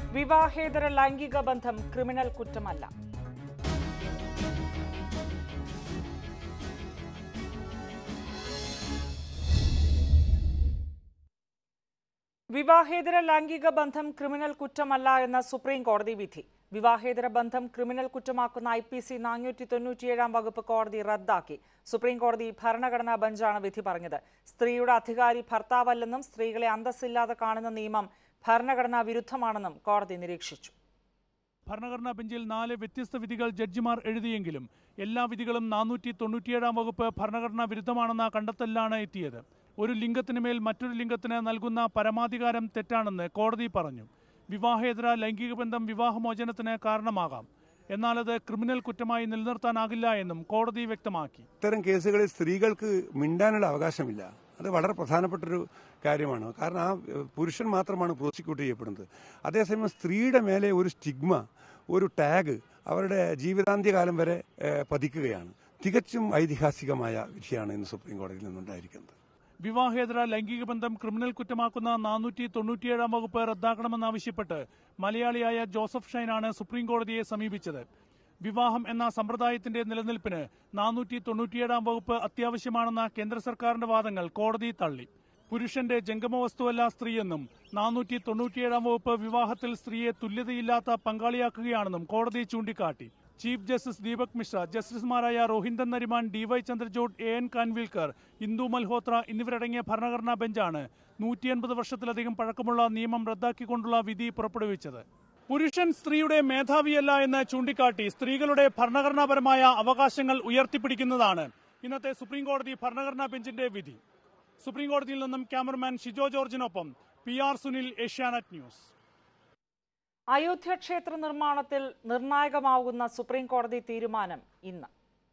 വിവാഹേതര ലൈംഗിക ബന്ധം ക്രിമിനൽ കുറ്റമല്ല വിവാഹേതര ലൈംഗിക ബന്ധം ക്രിമിനൽ കുറ്റമല്ല എന്ന സുപ്രീം കോടതി വിധി വിവാഹേതര ബന്ധം ക്രിമിനൽ കുറ്റമാക്കുന്ന ഐ പി സി നാനൂറ്റി തൊണ്ണൂറ്റിയേഴാം വകുപ്പ് കോടതി റദ്ദാക്കി സുപ്രീം കോടതി ഭരണഘടനാ ബെഞ്ചാണ് വിധി പറഞ്ഞത് സ്ത്രീയുടെ അധികാരി ഭർത്താവല്ലെന്നും സ്ത്രീകളെ അന്തസ്സില്ലാതെ കാണുന്ന നിയമം ഭരണഘടനാ വിരുദ്ധമാണെന്നും കോടതി നിരീക്ഷിച്ചു ഭരണഘടനാ ബെഞ്ചിൽ നാല് വ്യത്യസ്ത വിധികൾ ജഡ്ജിമാർ എഴുതിയെങ്കിലും എല്ലാ വിധികളും നാനൂറ്റി തൊണ്ണൂറ്റിയേഴാം വകുപ്പ് ഭരണഘടനാ വിരുദ്ധമാണെന്ന കണ്ടെത്തലിലാണ് എത്തിയത് ഒരു ലിംഗത്തിന് മേൽ മറ്റൊരു ലിംഗത്തിന് നൽകുന്ന പരമാധികാരം തെറ്റാണെന്ന് കോടതി പറഞ്ഞു വിവാഹേതര ലൈംഗിക ബന്ധം വിവാഹമോചനത്തിന് കാരണമാകാം എന്നാൽ അത് ക്രിമിനൽ കുറ്റമായി നിലനിർത്താനാകില്ല എന്നും കോടതി വ്യക്തമാക്കി ഇത്തരം കേസുകളിൽ സ്ത്രീകൾക്ക് മിണ്ടാനുള്ള അവകാശമില്ല അത് വളരെ പ്രധാനപ്പെട്ടൊരു കാര്യമാണ് കാരണം ആ ഏഹ്, പുരുഷൻ മാത്രമാണ് പ്രോസിക്യൂട്ട് ചെയ്യപ്പെടുന്നത് അതേസമയം സ്ത്രീയുടെ മേലെ ഒരു സ്റ്റിഗ്മ ഒരു ടാഗ് അവരുടെ ജീവിതാന്ത്യകാലം വരെ ഏഹ്, പതിക്കുകയാണ് തികച്ചും ഐതിഹാസികമായ വിധിയാണ് ഇന്ന് സുപ്രീം കോടതിയിൽ നിന്നുണ്ടായിരിക്കുന്നത് വിവാഹേതര ലൈംഗിക ബന്ധം ക്രിമിനൽ കുറ്റമാക്കുന്ന നാനൂറ്റി തൊണ്ണൂറ്റിയേഴാം വകുപ്പ് റദ്ദാക്കണമെന്നാവശ്യപ്പെട്ട് മലയാളിയായ ജോസഫ് ഷൈനാണ് സുപ്രീം കോടതിയെ സമീപിച്ചത് വിവാഹം എന്ന സമ്പ്രദായത്തിന്റെ നിലനിൽപ്പിന് നാനൂറ്റി തൊണ്ണൂറ്റിയേഴാം വകുപ്പ് അത്യാവശ്യമാണെന്ന കേന്ദ്ര സർക്കാരിന്റെ വാദങ്ങൾ കോടതി തള്ളി പുരുഷന്റെ ജംഗമവസ്തുവല്ല സ്ത്രീയെന്നും നാനൂറ്റി തൊണ്ണൂറ്റിയേഴാം വകുപ്പ് വിവാഹത്തിൽ സ്ത്രീയെ തുല്യതയില്ലാത്ത പങ്കാളിയാക്കുകയാണെന്നും കോടതി ചൂണ്ടിക്കാട്ടി ചീഫ് ജസ്റ്റിസ് ദീപക് മിശ്ര ജസ്റ്റിസുമാരായ Rohinton Nariman D Y Chandrachud A N Khanwilkar Indu Malhotra എന്നിവരടങ്ങിയ ഭരണഘടനാ ബെഞ്ചാണ് നൂറ്റി എൺപത് വർഷത്തിലധികം പഴക്കമുള്ള നിയമം റദ്ദാക്കിക്കൊണ്ടുള്ള വിധി പുറപ്പെടുവിച്ചത് പുരുഷൻ സ്ത്രീയുടെ മേധാവിയല്ല എന്ന് ചൂണ്ടിക്കാട്ടി സ്ത്രീകളുടെ ഭരണഘടനാപരമായ അവകാശങ്ങൾ ഉയർത്തിപ്പിടിക്കുന്നതാണ് ഇന്നത്തെ സുപ്രീം കോടതി ഭരണഘടനാ ബെഞ്ചിന്റെ വിധി സുപ്രീം കോടതിയിൽ നിന്നും ക്യാമറമാൻ ഷിജോ ജോർജിനൊപ്പം P R Sunil Asianet news Ayodhya ക്ഷേത്ര നിർമ്മാണത്തിൽ നിർണായകമാകുന്ന സുപ്രീം കോടതി തീരുമാനം ഇന്ന്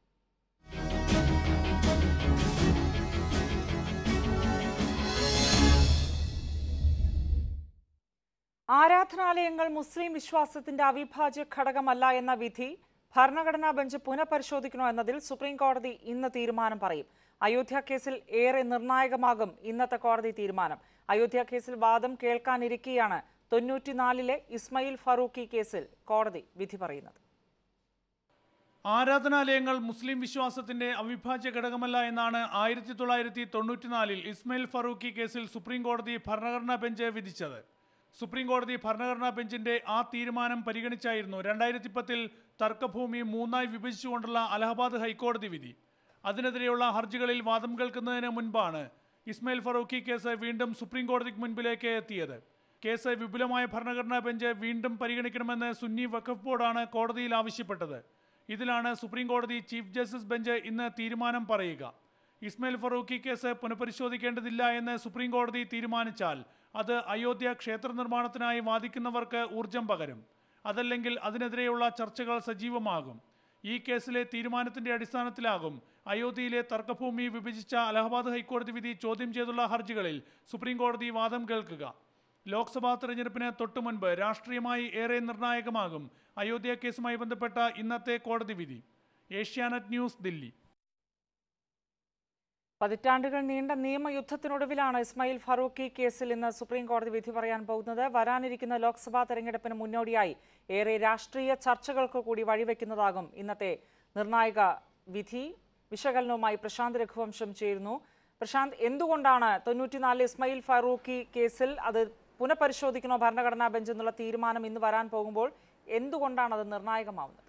ആരാധനാലയങ്ങൾ മുസ്ലിം വിശ്വാസത്തിന്റെ അവിഭാജ്യ ഘടകമല്ല എന്ന വിധി ഭരണഘടനാ ബെഞ്ച് പുനഃപരിശോധിക്കണോ എന്നതിൽ സുപ്രീം കോടതി ഇന്ന് തീരുമാനം പറയും അയോധ്യ കേസിൽ ഏറെ നിർണായകമാകും ഇന്നത്തെ കോടതി തീരുമാനം അയോധ്യ കേസിൽ വാദം കേൾക്കാനിരിക്കെയാണ് തൊണ്ണൂറ്റിനാലിലെ ഇസ്മയിൽ ഫറൂഖി കേസിൽ കോടതി വിധി പറയുന്നത് ആരാധനാലയങ്ങൾ മുസ്ലിം വിശ്വാസത്തിന്റെ അവിഭാജ്യ ഘടകമല്ല എന്നാണ് ആയിരത്തി തൊള്ളായിരത്തി തൊണ്ണൂറ്റിനാലിൽ ഇസ്മയിൽ ഫറൂഖി കേസിൽ സുപ്രീം കോടതി ഭരണഘടനാ ബെഞ്ച് വിധിച്ചത് സുപ്രീം കോടതി ഭരണഘടനാ ബെഞ്ചിന്റെ ആ തീരുമാനം പരിഗണിച്ചായിരുന്നു രണ്ടായിരത്തി പത്തിൽ തർക്കഭൂമി മൂന്നായി വിഭജിച്ചുകൊണ്ടുള്ള അലഹബാദ് ഹൈക്കോടതി വിധി അതിനെതിരെയുള്ള ഹർജികളിൽ വാദം കേൾക്കുന്നതിന് മുൻപാണ് ഇസ്മയിൽ ഫറൂഖി കേസ് വീണ്ടും സുപ്രീം കോടതിക്ക് മുൻപിലേക്ക് എത്തിയത് കേസ് വിപുലമായ ഭരണഘടനാ ബെഞ്ച് വീണ്ടും പരിഗണിക്കണമെന്ന് സുന്നി വഖഫ് ബോർഡാണ് കോടതിയിൽ ആവശ്യപ്പെട്ടത് ഇതിലാണ് സുപ്രീം കോടതി ചീഫ് ജസ്റ്റിസ് ബെഞ്ച് ഇന്ന് തീരുമാനം പറയുക ഇസ്മയിൽ ഫറൂഖി കേസ് പുനഃപരിശോധിക്കേണ്ടതില്ല എന്ന് സുപ്രീം കോടതി തീരുമാനിച്ചാൽ അത് അയോധ്യ ക്ഷേത്ര നിർമ്മാണത്തിനായി വാദിക്കുന്നവർക്ക് ഊർജം പകരും അതല്ലെങ്കിൽ അതിനെതിരെയുള്ള ചർച്ചകൾ സജീവമാകും ഈ കേസിലെ തീരുമാനത്തിന്റെ അടിസ്ഥാനത്തിലാകും അയോധ്യയിലെ തർക്കഭൂമി വിഭജിച്ച അലഹബാദ് ഹൈക്കോടതി വിധി ചോദ്യം ചെയ്തുള്ള ഹർജികളിൽ സുപ്രീം കോടതി വാദം കേൾക്കുക ലോക്സഭാ തെരഞ്ഞെടുപ്പിന് തൊട്ടു മുൻപ് രാഷ്ട്രീയമായി ഏറെ നിർണായകമാകും അയോധ്യ കേസുമായി ബന്ധപ്പെട്ട ഇന്നത്തെ കോടതി വിധി ഏഷ്യാനെറ്റ് ന്യൂസ് ദില്ലി പതിറ്റാണ്ടുകൾ നീണ്ട നിയമയുദ്ധത്തിനൊടുവിലാണ് ഇസ്മായിൽ ഫറൂഖി കേസിൽ ഇന്ന് സുപ്രീം കോടതി വിധി പറയാൻ പോകുന്നത് വരാനിരിക്കുന്ന ലോക്സഭാ തെരഞ്ഞെടുപ്പിന് മുന്നോടിയായി ഏറെ രാഷ്ട്രീയ ചർച്ചകൾക്ക് കൂടി വഴിവെക്കുന്നതാകും ഇന്നത്തെ നിർണായക വിധി വിശകലനവുമായി പ്രശാന്ത് രഘുവംശം ചേരുന്നു പ്രശാന്ത് എന്തുകൊണ്ടാണ് തൊണ്ണൂറ്റിനാല് ഇസ്മായിൽ ഫറൂഖി കേസിൽ അത് പുനഃപരിശോധിക്കണോ ഭരണഘടനാ ബെഞ്ച് എന്നുള്ള തീരുമാനം ഇന്ന് വരാൻ പോകുമ്പോൾ എന്തുകൊണ്ടാണ് അത് നിർണായകമാവുന്നത്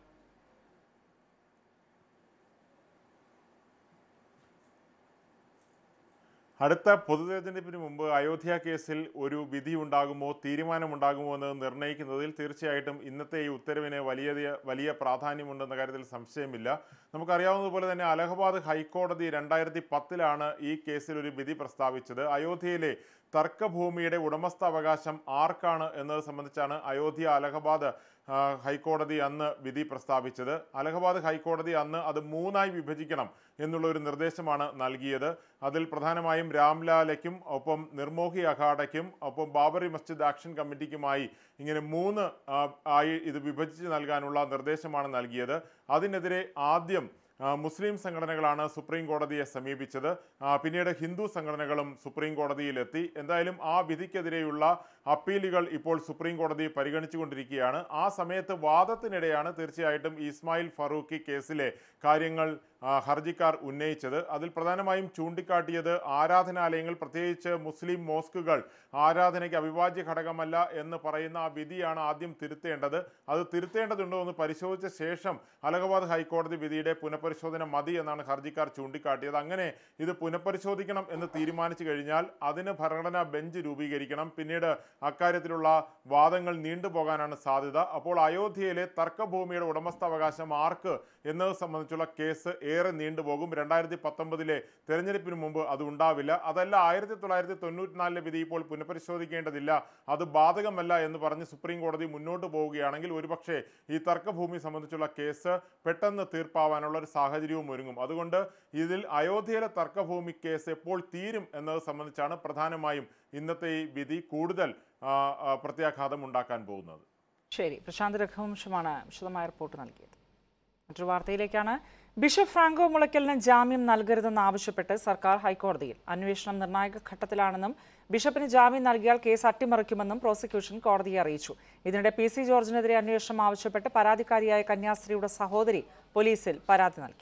അടുത്ത പൊതുതെരഞ്ഞെടുപ്പിന് മുമ്പ് അയോധ്യ കേസിൽ ഒരു വിധി ഉണ്ടാകുമോ തീരുമാനമുണ്ടാകുമോ എന്ന് നിർണ്ണയിക്കുന്നതിൽ തീർച്ചയായിട്ടും ഇന്നത്തെ ഈ ഉത്തരവിന് വലിയ വലിയ പ്രാധാന്യമുണ്ടെന്ന കാര്യത്തിൽ സംശയമില്ല നമുക്കറിയാവുന്നതുപോലെ തന്നെ അലഹബാദ് ഹൈക്കോടതി രണ്ടായിരത്തി പത്തിലാണ് ഈ കേസിൽ ഒരു വിധി പ്രസ്താവിച്ചത് അയോധ്യയിലെ തർക്കഭൂമിയുടെ ഉടമസ്ഥാവകാശം ആർക്കാണ് എന്നത് സംബന്ധിച്ചാണ് അയോധ്യ അലഹബാദ് ആ, ഹൈക്കോടതി അന്ന് വിധി പ്രസ്താവിച്ചത് അലഹബാദ് ഹൈക്കോടതി അന്ന് അത് മൂന്നായി വിഭജിക്കണം എന്നുള്ള ഒരു നിർദ്ദേശമാണ് നൽകിയത് അതിൽ പ്രധാനമായും രാംലാലയ്ക്കും ഒപ്പം നിർമോഹി അഖാഡയ്ക്കും ഒപ്പം ബാബറി മസ്ജിദ് ആക്ഷൻ കമ്മിറ്റിക്കുമായി ഇങ്ങനെ മൂന്ന് ആ, ആയി ഇത് വിഭജിച്ച് നൽകാനുള്ള നിർദ്ദേശമാണ് നൽകിയത് അതിനെതിരെ ആദ്യം ആ, മുസ്ലിം സംഘടനകളാണ് സുപ്രീം കോടതിയെ സമീപിച്ചത് ആ, പിന്നീട് ഹിന്ദു സംഘടനകളും സുപ്രീം കോടതിയിലെത്തി എന്തായാലും ആ വിധിക്കെതിരെയുള്ള അപ്പീലുകൾ ഇപ്പോൾ സുപ്രീം കോടതി പരിഗണിച്ചുകൊണ്ടിരിക്കുകയാണ് ആ സമയത്ത് വാദത്തിനിടെയാണ് തീർച്ചയായിട്ടും ഇസ്മായിൽ ഫറൂഖി കേസിലെ കാര്യങ്ങൾ ആ, ഹർജിക്കാർ ഉന്നയിച്ചത് അതിൽ പ്രധാനമായും ചൂണ്ടിക്കാട്ടിയത് ആരാധനാലയങ്ങൾ പ്രത്യേകിച്ച് മുസ്ലിം മോസ്കുകൾ ആരാധനയ്ക്ക് അവിഭാജ്യ ഘടകമല്ല എന്ന് പറയുന്ന ആ വിധിയാണ് ആദ്യം തിരുത്തേണ്ടത് അത് തിരുത്തേണ്ടതുണ്ടോ എന്ന് പരിശോധിച്ച ശേഷം അലഹബാദ് ഹൈക്കോടതി വിധിയുടെ പുനഃപരിശോധന മതി എന്നാണ് ഹർജിക്കാർ ചൂണ്ടിക്കാട്ടിയത് അങ്ങനെ ഇത് പുനഃപരിശോധിക്കണം എന്ന് തീരുമാനിച്ചു കഴിഞ്ഞാൽ അതിന് ഭരണഘടനാ ബെഞ്ച് രൂപീകരിക്കണം പിന്നീട് അക്കാര്യത്തിലുള്ള വാദങ്ങൾ നീണ്ടുപോകാനാണ് സാധ്യത അപ്പോൾ അയോധ്യയിലെ തർക്കഭൂമിയുടെ ഉടമസ്ഥാവകാശം ആർക്ക് എന്നത് സംബന്ധിച്ചുള്ള കേസ് ഏറെ നീണ്ടുപോകും രണ്ടായിരത്തി പത്തൊമ്പതിലെ തെരഞ്ഞെടുപ്പിന് മുമ്പ് അത് ഉണ്ടാവില്ല അതല്ല ആയിരത്തി തൊള്ളായിരത്തി തൊണ്ണൂറ്റിനാലിലെ വിധി ഇപ്പോൾ പുനഃപരിശോധിക്കേണ്ടതില്ല അത് ബാധകമല്ല എന്ന് പറഞ്ഞ് സുപ്രീം കോടതി മുന്നോട്ട് പോവുകയാണെങ്കിൽ ഒരുപക്ഷെ ഈ തർക്കഭൂമി സംബന്ധിച്ചുള്ള കേസ് പെട്ടെന്ന് തീർപ്പാവാനുള്ള ഒരു സാഹചര്യവും ഒരുങ്ങും അതുകൊണ്ട് ഇതിൽ അയോധ്യയിലെ തർക്കഭൂമി കേസ് എപ്പോൾ തീരും എന്നത് സംബന്ധിച്ചാണ് പ്രധാനമായും ഇന്നത്തെ ഈ വിധി കൂടുതൽ ആ, ആ, പ്രത്യാഘാതം ഉണ്ടാക്കാൻ പോകുന്നത് ശരി പ്രശാന്ത് രഘുവംശമാണ് വിശദമായ റിപ്പോർട്ട് നൽകിയത് മറ്റൊരു വാർത്തയിലേക്കാണ് ബിഷപ്പ് ഫ്രാങ്കോ മുളയ്ക്കലിന് ജാമ്യം നൽകരുതെന്ന് ആവശ്യപ്പെട്ട് സർക്കാർ ഹൈക്കോടതിയിൽ അന്വേഷണം നിർണായക ഘട്ടത്തിലാണെന്നും ബിഷപ്പിന് ജാമ്യം നൽകിയാൽ കേസ് അട്ടിമറിക്കുമെന്നും പ്രോസിക്യൂഷൻ കോടതിയെ അറിയിച്ചു ഇതിനിടെ പി സി ജോർജിനെതിരെ അന്വേഷണം ആവശ്യപ്പെട്ട് പരാതിക്കാരിയായ കന്യാസ്ത്രീയുടെ സഹോദരി പോലീസിൽ പരാതി നൽകി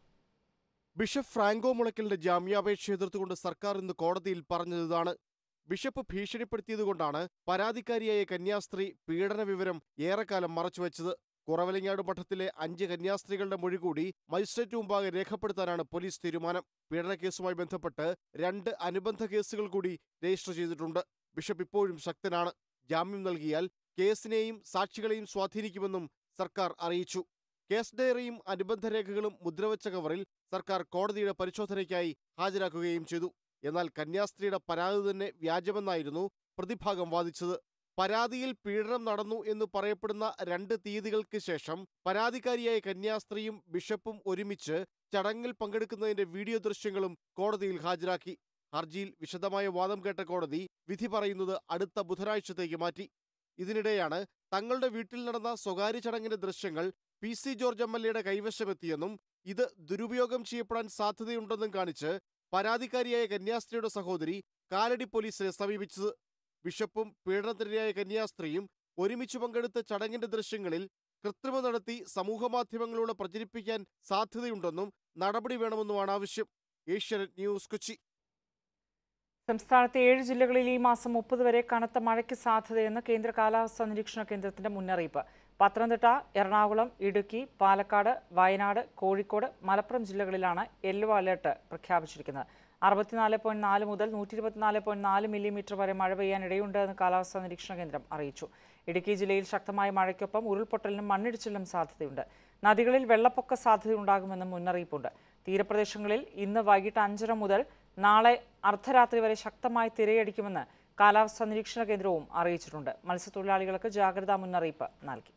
ബിഷപ്പ് ഫ്രാങ്കോ മുളയ്ക്കലിന്റെ ജാമ്യാപേക്ഷ എതിർത്തുകൊണ്ട് സർക്കാർ ഇന്ന് കോടതിയിൽ പറഞ്ഞതാണ് ബിഷപ്പ് ഭീഷണിപ്പെടുത്തിയതുകൊണ്ടാണ് പരാതിക്കാരിയായ കന്യാസ്ത്രീ പീഡന വിവരം ഏറെക്കാലം മറച്ചുവെച്ചത് കുറവലങ്ങാട് മഠത്തിലെ അഞ്ച് കന്യാസ്ത്രീകളുടെ മൊഴി കൂടി മജിസ്ട്രേറ്റ് മുമ്പാകെ രേഖപ്പെടുത്താനാണ് പോലീസ് തീരുമാനം പീഡന കേസുമായി ബന്ധപ്പെട്ട് രണ്ട് അനുബന്ധ കേസുകൾ കൂടി രജിസ്റ്റർ ചെയ്തിട്ടുണ്ട് ബിഷപ്പ് ഇപ്പോഴും ശക്തനാണ് ജാമ്യം നൽകിയാൽ കേസിനെയും സാക്ഷികളെയും സ്വാധീനിക്കുമെന്നും സർക്കാർ അറിയിച്ചു കേസ് ഡയറിയും അനുബന്ധ രേഖകളും മുദ്രവച്ച കവറിൽ സർക്കാർ കോടതിയുടെ പരിശോധനയ്ക്കായി ഹാജരാക്കുകയും ചെയ്തു എന്നാൽ കന്യാസ്ത്രീയുടെ പരാതി തന്നെ വ്യാജമെന്നായിരുന്നു പ്രതിഭാഗം വാദിച്ചത് പരാതിയിൽ പീഡനം നടന്നു എന്ന് പറയപ്പെടുന്ന രണ്ട് തീയതികൾക്ക് ശേഷം പരാതിക്കാരിയായ കന്യാസ്ത്രീയും ബിഷപ്പും ഒരുമിച്ച് ചടങ്ങിൽ പങ്കെടുക്കുന്നതിന്റെ വീഡിയോ ദൃശ്യങ്ങളും കോടതിയിൽ ഹാജരാക്കി ഹർജിയിൽ വിശദമായ വാദം കേട്ട കോടതി വിധി പറയുന്നത് അടുത്ത ബുധനാഴ്ചത്തേക്ക് മാറ്റി ഇതിനിടെയാണ് തങ്ങളുടെ വീട്ടിൽ നടന്ന സ്വകാര്യ ചടങ്ങിന്റെ ദൃശ്യങ്ങൾ P C George M L എയുടെ കൈവശമെത്തിയെന്നും ഇത് ദുരുപയോഗം ചെയ്യപ്പെടാൻ സാധ്യതയുണ്ടെന്നും കാണിച്ച് പരാതിക്കാരിയായ കന്യാസ്ത്രീയുടെ സഹോദരി കാലടി പോലീസിനെ സമീപിച്ചത് ബിഷപ്പും പീഡനത്തിനിരയായ കന്യാസ്ത്രീയും ഒരുമിച്ച് പങ്കെടുത്ത ചടങ്ങിന്റെ ദൃശ്യങ്ങളിൽ കൃത്രിമം നടത്തി സമൂഹമാധ്യമങ്ങളിലൂടെ പ്രചരിപ്പിക്കാൻ സാധ്യതയുണ്ടെന്നും നടപടി വേണമെന്നുമാണ് ആവശ്യം ഏഷ്യാനെറ്റ് ന്യൂസ് കൊച്ചി സംസ്ഥാനത്തെ ഏഴ് ജില്ലകളിൽ ഈ മാസം മുപ്പത് വരെ കനത്ത മഴയ്ക്ക് സാധ്യതയെന്ന് കേന്ദ്ര കാലാവസ്ഥാ നിരീക്ഷണ കേന്ദ്രത്തിന്റെ മുന്നറിയിപ്പ് പത്തനംതിട്ട എറണാകുളം ഇടുക്കി പാലക്കാട് വയനാട് കോഴിക്കോട് മലപ്പുറം ജില്ലകളിലാണ് യെല്ലോ അലർട്ട് പ്രഖ്യാപിച്ചിരിക്കുന്നത് അറുപത്തിനാല് പോയിന്റ് നാല് മുതൽ നൂറ്റി ഇരുപത്തിനാല് പോയിന്റ് നാല് മില്ലിമീറ്റർ വരെ മഴ പെയ്യാൻ ഇടയുണ്ട് എന്ന് കാലാവസ്ഥാ നിരീക്ഷണ കേന്ദ്രം അറിയിച്ചു ഇടുക്കി ജില്ലയിൽ ശക്തമായ മഴയ്ക്കൊപ്പം ഉരുൾപൊട്ടലിനും മണ്ണിടിച്ചിലിനും സാധ്യതയുണ്ട് നദികളിൽ വെള്ളപ്പൊക്ക സാധ്യതയുണ്ടാകുമെന്നും മുന്നറിയിപ്പുണ്ട് തീരപ്രദേശങ്ങളിൽ ഇന്ന് വൈകിട്ട് അഞ്ചര മുതൽ നാളെ അർദ്ധരാത്രി വരെ ശക്തമായി തിരയടിക്കുമെന്ന് കാലാവസ്ഥാ നിരീക്ഷണ കേന്ദ്രവും അറിയിച്ചിട്ടുണ്ട് മത്സ്യത്തൊഴിലാളികൾക്ക് ജാഗ്രതാ മുന്നറിയിപ്പ് നൽകി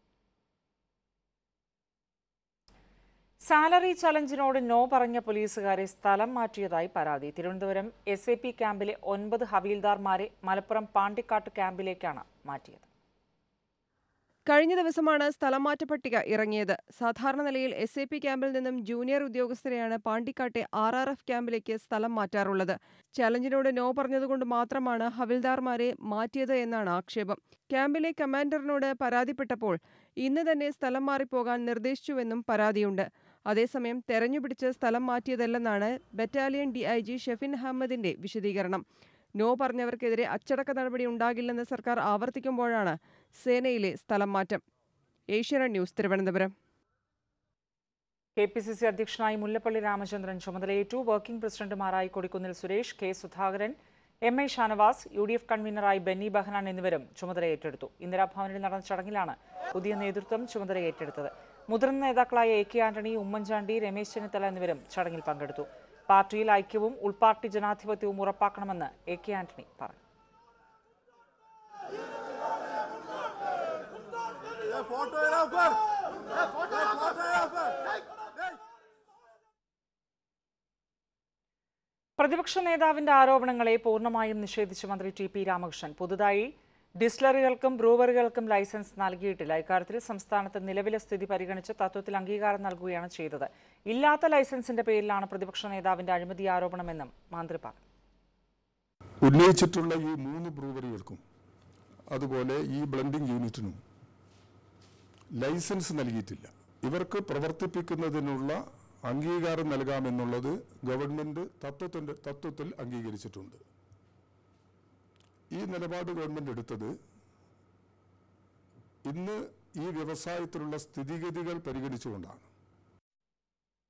സാലറി ചലഞ്ചിനോട് നോ പറഞ്ഞ പോലീസുകാരെ സ്ഥലം മാറ്റിയതായി പരാതി തിരുവനന്തപുരം എസ് എ പി ക്യാമ്പിലെ ഒൻപത് ഹവീൽദാർമാരെ മലപ്പുറം പാണ്ടിക്കാട്ട് ക്യാമ്പിലേക്കാണ് മാറ്റിയത് കഴിഞ്ഞ ദിവസമാണ് സ്ഥലം മാറ്റ പട്ടിക ഇറങ്ങിയത് സാധാരണ നിലയിൽ എസ് എ പി ക്യാമ്പിൽ നിന്നും ജൂനിയർ ഉദ്യോഗസ്ഥരെയാണ് പാണ്ടിക്കാട്ടെ ആർ ആർ എഫ് ക്യാമ്പിലേക്ക് സ്ഥലം മാറ്റാറുള്ളത് ചലഞ്ചിനോട് നോ പറഞ്ഞതുകൊണ്ട് മാത്രമാണ് ഹവിൽദാർമാരെ മാറ്റിയത് എന്നാണ് ആക്ഷേപം ക്യാമ്പിലെ കമാൻഡറിനോട് പരാതിപ്പെട്ടപ്പോൾ ഇന്ന് തന്നെ സ്ഥലം മാറിപ്പോകാൻ നിർദ്ദേശിച്ചുവെന്നും പരാതിയുണ്ട് അതേസമയം തെരഞ്ഞുപിടിച്ച് സ്ഥലം മാറ്റിയതല്ലെന്നാണ് battalion D I G Shefin അഹമ്മദിന്റെ വിശദീകരണം നോ പറഞ്ഞവർക്കെതിരെ അച്ചടക്ക നടപടി ഉണ്ടാകില്ലെന്ന് സർക്കാർ ആവർത്തിക്കുമ്പോഴാണ് സേനയിലെ സ്ഥലം മാറ്റം Asianet news Thiruvananthapuram K P C C അധ്യക്ഷനായി മുല്ലപ്പള്ളി രാമചന്ദ്രൻ ചുമതലയേറ്റു വർക്കിംഗ് പ്രസിഡന്റുമാരായി Kodikunnil Suresh K Sudhakaran M A Shanavas U D F കൺവീനറായി ബെന്നി ബഹനാൻ എന്നിവരും ചുമതല ഏറ്റെടുത്തു ഇന്ദിരാഭവനിൽ നടന്ന ചടങ്ങിലാണ് പുതിയ നേതൃത്വം ചുമതല ഏറ്റെടുത്തത് മുതിർന്ന നേതാക്കളായ എ കെ ആന്റണി ഉമ്മൻചാണ്ടി രമേശ് ചെന്നിത്തല എന്നിവരും ചടങ്ങിൽ പങ്കെടുത്തു പാർട്ടിയിൽ ഐക്യവും ഉൾപാർട്ടി ജനാധിപത്യവും ഉറപ്പാക്കണമെന്ന് എ കെ ആന്റണി പറഞ്ഞു പ്രതിപക്ഷ നേതാവിന്റെ ആരോപണങ്ങളെ പൂർണ്ണമായും നിഷേധിച്ച മന്ത്രി ടി പി രാമകൃഷ്ണൻ പുതുതായി ഡിസ്റ്റിലറികൾക്കും ബ്രൂവറികൾക്കും ലൈസൻസ് നൽകിയിട്ടില്ല ഇക്കാര്യത്തിൽ സംസ്ഥാനത്ത് നിലവിലെ സ്ഥിതി പരിഗണിച്ച് തത്വത്തിൽ അംഗീകാരം നൽകുകയാണ് ചെയ്തത് ഇല്ലാത്ത ലൈസൻസിന്റെ പേരിലാണ് പ്രതിപക്ഷ നേതാവിന്റെ അഴിമതി ആരോപണമെന്നും മന്ത്രി പറഞ്ഞു ഉന്നയിച്ചിട്ടുള്ള ഈ മൂന്ന് ബ്രൂവറികൾക്കും അതുപോലെ ഈ ബ്ലെൻഡിംഗ് യൂണിറ്റിനും ലൈസൻസ് നൽകിയിട്ടില്ല ഇവർക്ക് പ്രവർത്തിപ്പിക്കുന്നതിനുള്ള അംഗീകാരം നൽകാമെന്നുള്ളത് ഗവൺമെന്റ് തത്വത്തിന്റെ തത്വത്തിൽ അംഗീകരിച്ചിട്ടുണ്ട് ഈ നിലപാട് ഗവൺമെന്റ് എടുത്തത് ഇന്ന് ഈ വ്യവസായത്തിലുള്ള സ്ഥിതിഗതികൾ പരിഗണിച്ചുകൊണ്ടാണ്